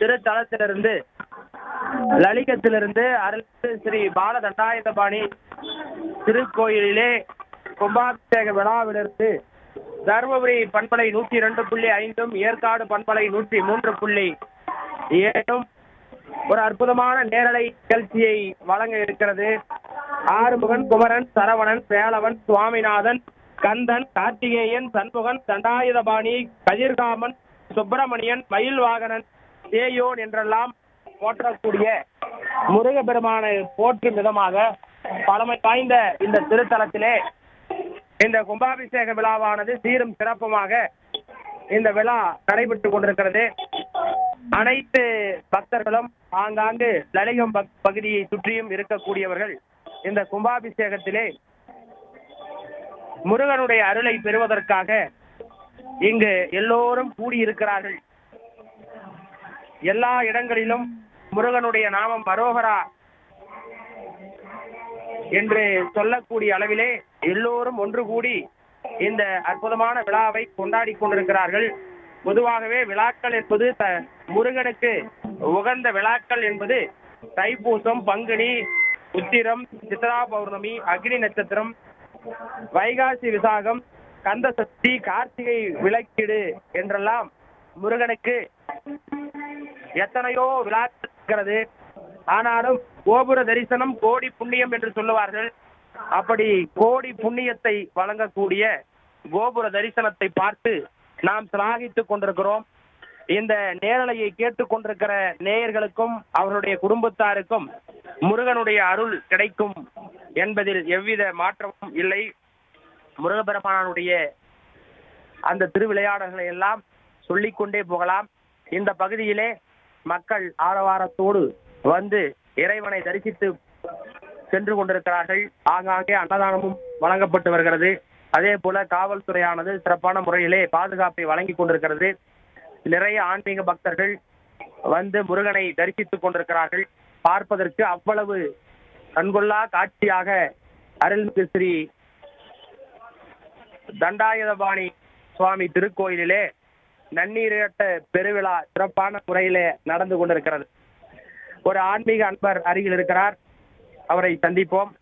திருத்தலத்திலிருந்து லலிகத்திலிருந்து அருள் ஸ்ரீ பால தண்டாயுதபாணி திருக்கோயிலிலே கும்பாபிஷேக விழாவிலிருந்து தருமபுரி பண்பலை நூற்றி இரண்டு புள்ளி ஐந்தும் ஏற்காடு பண்பலை நூற்றி மூன்று புள்ளி ஏழும் ஒரு அற்புதமான நேரலை நிகழ்ச்சியை வழங்க இருக்கிறது ஆறுமுகன் குமரன் சரவணன் வேலவன் சுவாமிநாதன் கந்தன் கார்த்திகேயன் சண்முகன் தண்டாயுதபாணி கதிர்காமன் சுப்பிரமணியன் மயில் வாகனன் தேயோன் என்றெல்லாம் போற்றக்கூடிய முருகப்பெருமானை போற்றும் விதமாக பழமை வாய்ந்த இந்த திருத்தலத்திலே இந்த கும்பாபிஷேக விழாவானது சீரும் சிறப்புமாக இந்த விழா நடைபெற்றுக் கொண்டிருக்கிறது அனைத்து பக்தர்களும் ஆங்காங்கு லலிகம் பக்- பகுதியை சுற்றியும் இருக்கக்கூடியவர்கள் இந்த கும்பாபிஷேகத்திலே முருகனுடைய அருளை பெறுவதற்காக இங்கு எல்லோரும் கூடியிருக்கிறார்கள் எல்லா இடங்களிலும் முருகனுடைய நாமம் அரோகரா என்று சொல்லக்கூடிய அளவிலே எல்லோரும் ஒன்று கூடி இந்த அற்புதமான விழாவை கொண்டாடி கொண்டிருக்கிறார்கள் பொதுவாகவே விழாக்கள் என்பது த- முருகனுக்கு உகந்த விழாக்கள் என்பது தைப்பூசம் பங்குனி உத்திரம் சித்ரா பௌர்ணமி அக்னி நட்சத்திரம் வைகாசி விசாகம் கந்த சஷ்டி கார்த்திகை விளக்கிடு என்றெல்லாம் முருகனுக்கு எத்தனையோ விழாக்கள் இருக்கிறது ஆனாலும் கோபுர தரிசனம் கோடி புண்ணியம் என்று சொல்லுவார்கள் அப்படி கோடி புண்ணியத்தை வழங்கக்கூடிய கோபுர தரிசனத்தை பார்த்து நாம் சிலாகித்துக் கொண்டிருக்கிறோம் இந்த நேரலையை கேட்டுக் கொண்டிருக்கிற நேயர்களுக்கும் அவருடைய குடும்பத்தாருக்கும் முருகனுடைய அருள் கிடைக்கும் என்பதில் எவ்வித மாற்றமும் இல்லை முருகப்பெருமானுடைய அந்த திருவிளையாடல்களை எல்லாம் சொல்லிக்கொண்டே போகலாம் இந்த பகுதியிலே மக்கள் ஆரவாரத்தோடு வந்து இறைவனை தரிசித்து சென்று கொண்டிருக்கிறார்கள் ஆங்காங்கே அன்னதானமும் வழங்கப்பட்டு வருகிறது அதே போல காவல்துறையானது சிறப்பான முறையிலே பாதுகாப்பை வழங்கி கொண்டிருக்கிறது நிறைய ஆன்மீக பக்தர்கள் வந்து முருகனை தரிசித்துக் கொண்டிருக்கிறார்கள் பார்ப்பதற்கு அவ்வளவு கண்கொள்ளா காட்சியாக அருள்மிகு ஸ்ரீ தண்டாயுதபாணி சுவாமி திருக்கோயிலிலே நன்னீரட்ட பெருவிழா சிறப்பான முறையிலே நடந்து கொண்டிருக்கிறது ஒரு ஆன்மீக அன்பர் அருகில் இருக்கிறார் அவரை சந்திப்போம்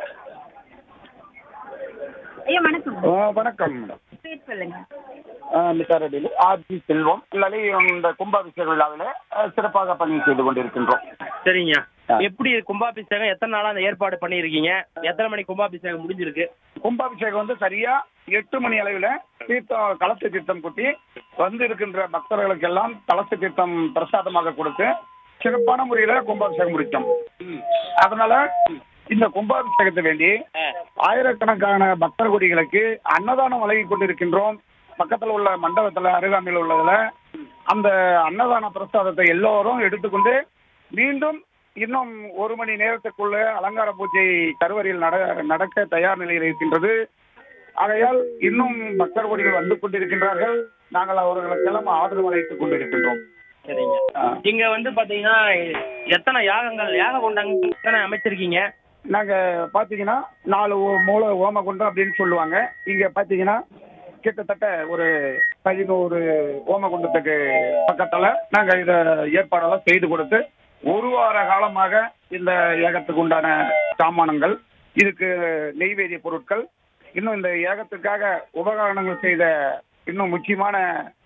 ஐயா வணக்கம் ஆ, வணக்கம் பேர் சொல்லுங்க மித்தாரடியில் ஆர்ஜி செல்வம் லலி இந்த கும்பாபிஷேக விழாவில் ஆ, சிறப்பாக பணி செய்து கொண்டிருக்கின்றோம் சரிங்க ஆ. எப்படி கும்பாபிஷேகம் எத்தனை நாளா அந்த ஏற்பாடு பண்ணியிருக்கீங்க எத்தனை மணி கும்பாபிஷேகம் முடிஞ்சிருக்கு கும்பாபிஷேகம் வந்து சரியா எட்டு மணி அளவில் தீர்த்தம் கலச தீர்த்தம் கொட்டி வந்து இருக்கின்ற பக்தர்களுக்கெல்லாம் கலச தீர்த்தம் பிரசாதமாக கொடுத்து சிறப்பான முறையில் கும்பாபிஷேகம் முடித்தோம் அதனால இந்த கும்பாபிஷேகத்தை வேண்டி ஆயிரக்கணக்கான பக்தர் கொடிகளுக்கு அன்னதானம் வழங்கி கொண்டிருக்கின்றோம் பக்கத்துல உள்ள மண்டபத்துல அருகாமையில் உள்ளதுல அந்த அன்னதான பிரசாதத்தை எல்லோரும் எடுத்துக்கொண்டு மீண்டும் இன்னும் ஒரு மணி நேரத்துக்குள்ள அலங்கார பூஜை கருவறையில் நட நடக்க தயார் நிலையில் இருக்கின்றது ஆகையால் இன்னும் பக்தர் கொடிகள் வந்து கொண்டிருக்கின்றார்கள் நாங்கள் அவர்களுக்கெல்லாம் ஆதரவு அளித்துக் கொண்டிருக்கின்றோம் சரிங்க ஆ. இங்க வந்து பாத்தீங்கன்னா எத்தனை யாகங்கள் யாக கொண்டாங்க எத்தனை அமைச்சிருக்கீங்க நாங்க பாத்தீங்கன்னா நாலு ஓ- மூல ஓமகுண்டம் அப்படின்னு சொல்லுவாங்க இங்க பாத்தீங்கன்னா கிட்டத்தட்ட ஒரு பதினோரு ஓமகுண்டத்துக்கு பக்கத்துல நாங்க இத ஏற்பாடெல்லாம் செய்து கொடுத்து ஒரு வார காலமாக இந்த ஏகத்துக்கு உண்டான சாமானங்கள் இதுக்கு நெய்வேதிய பொருட்கள் இன்னும் இந்த ஏகத்துக்காக உபகரணங்கள் செய்த இன்னும் முக்கியமான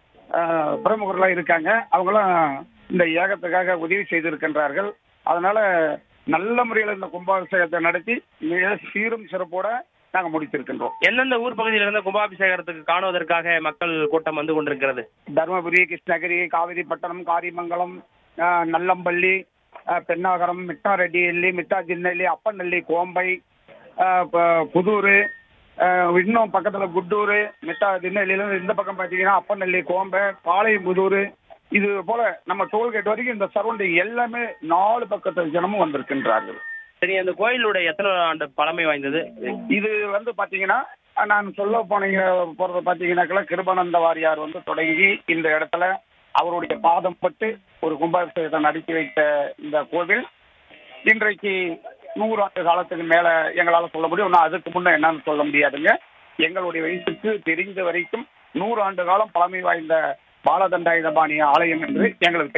ஆஹ், பிரமுகர்களாக இருக்காங்க அவங்களாம் இந்த ஏகத்துக்காக உதவி செய்திருக்கின்றார்கள் அதனால நல்ல முறையில் இந்த கும்பாபிஷேகத்தை நடத்தி மிக சீரும் சிறப்போட நாங்கள் முடித்திருக்கின்றோம் எந்தெந்த ஊர் பகுதியில இருந்து கும்பாபிஷேகத்துக்கு காணுவதற்காக மக்கள் கூட்டம் வந்து கொண்டிருக்கிறது தருமபுரி கிருஷ்ணகிரி காவிரிப்பட்டினம் காரிமங்கலம் ஆஹ், நல்லம்பள்ளி ஆஹ், பெண்ணாகரம் மிட்டாரெட்டியல்லி மிட்டாஜின்னல்லி அப்பநல்லி கோம்பை ஆஹ், ப- புதூர் ஆஹ், இன்னும் பக்கத்தில் குட்டூர் மிட்டா திண்ணல்லியில இந்த பக்கம் பார்த்தீங்கன்னா அப்பநல்லி கோம்பை பாளையம்புதூர் இது போல நம்ம டோல்கேட் வரைக்கும் இந்த சரௌண்டிங் எல்லாமே நாலு பக்கத்து ஜனமும் வந்திருக்கின்றார்கள் சரி அந்த கோயிலுடைய எத்தனை ஆண்டு பழமை வாய்ந்தது இது வந்து பாத்தீங்கன்னா நான் சொல்ல போனீங்க போறது பாத்தீங்கன்னாக்கா கிருபானந்த வாரியார் வந்து தொடங்கி இந்த இடத்துல அவருடைய பாதம் பட்டு ஒரு கும்பாபிஷேகத்தை நடத்தி வைத்த இந்த கோவில் இன்றைக்கு நூறு ஆண்டு காலத்துக்கு மேல எங்களால சொல்ல முடியும் இன்னும் அதுக்கு முன்ன என்னன்னு சொல்ல முடியாதுங்க எங்களுடைய வயசுக்கு தெரிந்த வரைக்கும் நூறு ஆண்டு காலம் பழமை வாய்ந்த பாலதண்டாயுதபாணி ஆலயம் என்று எங்களுக்கு